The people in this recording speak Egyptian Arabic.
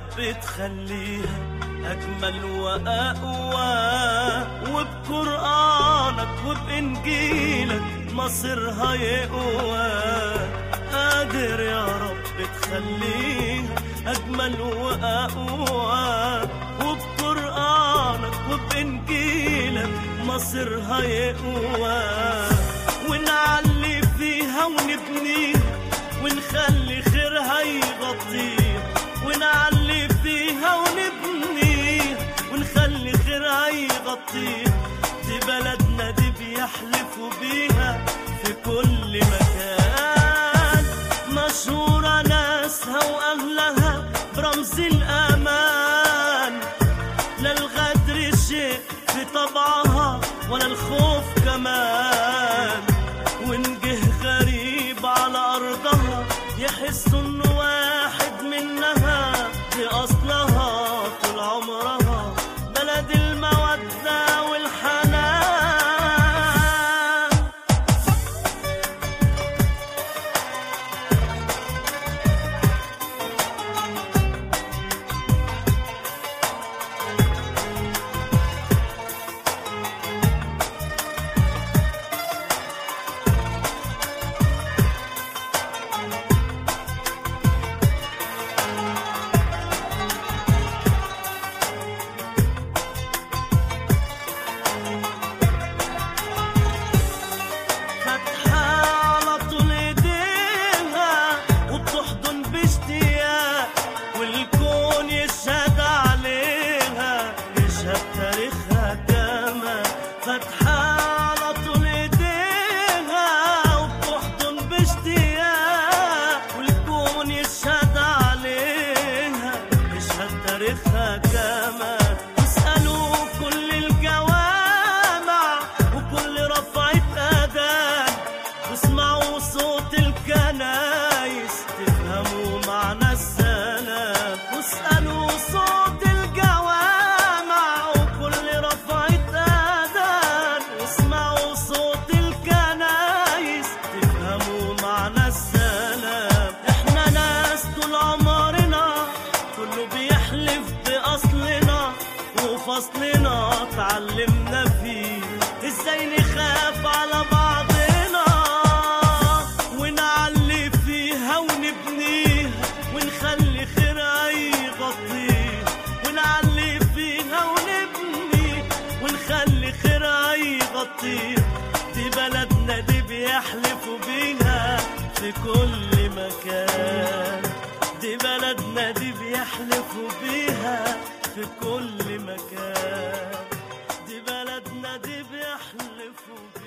رب تخليها أجمل وأقوى وبقرآنك وبإنجيلك مصيرها يقوى قادر يا رب تخليها أجمل وأقوى وبقرآنك وبإنجيلك مصيرها يقوى ونعلي فيها ونبنيها ونخلي خيرها يغطيها ونعلي فيها ونبنيها ونخلي خيرها يغطيها دي بلدنا دي بيحلفوا بيها في كل مكان مشهورة ناسها وأهلها برمز الأمان لا الغدر شيء في طبعها ولا الخوف كمان وإن جه غريب على أرضها يحس إنه واحد منها دي أصلها طول عمرها بلد المودة والحنان فاتحة على طول ايديها وبتحضن باشتياق والكون يشهد عليها يشهد تاريخها كمان فاتحة على طول ايديها وبتحضن باشتياق والكون يشهد عليها يشهد تاريخها كمان اسألوا كل الجوامع وكل رفعة أذان واسمعوا صوت الكنايس تفهموا معنى السلام واسألوا صوت الجوامع وكل رفعة أذان واسمعوا صوت الكنايس تفهموا معنى السلام احنا ناس طول عمرنا كله بيحلف بأصلنا وفصلنا اتعلمنا فيه ازاي نخاف على بعضنا ونعلي فيها ونبنيها ونخلي خيرها يغطيها ونعلي فيها ونبنيها ونخلي خيرها يغطيها دي بلدنا دي بيحلفوا بيها في كل مكان دي بلدنا دي بيحلفوا بيها في كل مكان دي بلدنا دي بيحلفوا